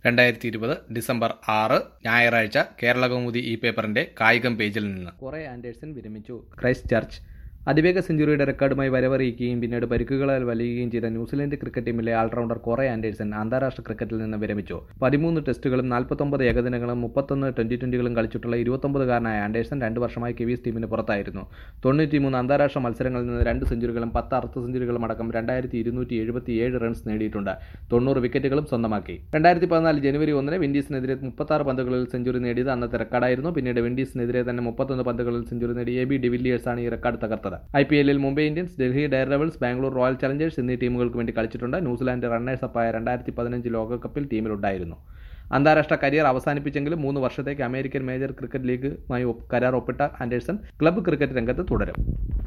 രണ്ടായിരത്തി ഇരുപത് ഡിസംബർ ആറ് ഞായറാഴ്ച കേരളകൗമുദി ഈ പേപ്പറിന്റെ കായികം പേജിൽ നിന്ന് കുറെ ആൻഡേഴ്സൺ വിരമിച്ചു ക്രൈസ്റ്റ് ചർച്ച് അതിവേഗ സെഞ്ചുറിയുടെ റെക്കോർഡുമായി വരവറിയിക്കുകയും പിന്നീട് പരിക്കുകളാൽ വലിയുകയും ചെയ്ത ന്യൂസിലൻഡ് ക്രിക്കറ്റ് ടീമിലെ ഓൾറൗണ്ടർ കൊറെ ആൻഡേഴ്സൺ അന്താരാഷ്ട്ര ക്രിക്കറ്റിൽ നിന്ന് വിരമിച്ചു പതിമൂന്ന് ടെസ്റ്റുകളും നാൽപ്പത്തൊമ്പത് ഏകദിനങ്ങളും മുപ്പത്തൊന്ന് ട്വന്റി ട്വന്റികളും കളിച്ചിട്ടുള്ള ഇരുപത്തൊമ്പതുകാരനായ ആൻഡേഴ്സൺ രണ്ട് വർഷമായി കിവീസ് ടീമിന് പുറത്തായിരുന്നു തൊണ്ണൂറ്റിമൂന്ന് അന്താരാഷ്ട്ര മത്സരങ്ങളിൽ നിന്ന് രണ്ട് സെഞ്ചുറികളും പത്ത് അർദ്ധ സെഞ്ചുറികളും അടക്കം രണ്ടായിരത്തി ഇരുന്നൂറ്റി എഴുപത്തിയേഴ് റൺസ് നേടിയിട്ടുണ്ട് തൊണ്ണൂറ് വിക്കറ്റുകളും സ്വന്തമാക്കി രണ്ടായിരത്തി പതിനാല് ജനുവരി ഒന്നിന് വിൻഡീസിനെതിരെ മുപ്പത്താറ് പന്തുകളിൽ സെഞ്ചുറി നേടിയത് അന്നത്തെ റെക്കോർഡായിരുന്നു പിന്നീട് വിൻഡീസിനെതിരെ തന്നെ മുപ്പത്തൊന്ന് പന്തുകളിൽ സെഞ്ചുറി നേടി എ ബി ഡിവില്ലിയേഴ്സാണ് ഈ റെക്കോർഡ് തകർത്തത് ഐ പി എല്ലിൽ Mumbai Indians Delhi Dare Devils Bangalore Royal Challengers എന്നീ ടീമുകൾക്ക് വേണ്ടി കളിച്ചിട്ടുണ്ട് ന്യൂസിലാൻഡ് റണ്ണേഴ്സ് അപ്പായ രണ്ടായിരത്തി പതിനഞ്ച് ലോകകപ്പിൽ ടീമിലുണ്ടായിരുന്നു അന്താരാഷ്ട്ര കരിയർ അവസാനിപ്പിച്ചെങ്കിലും മൂന്ന് വർഷത്തേക്ക് അമേരിക്കൻ മേജർ ക്രിക്കറ്റ് ലീഗുമായി ഒപ്പ് കരാർ ഒപ്പിട്ട ആൻഡേഴ്സൺ ക്ലബ്ബ് ക്രിക്കറ്റ് രംഗത്ത് തുടരും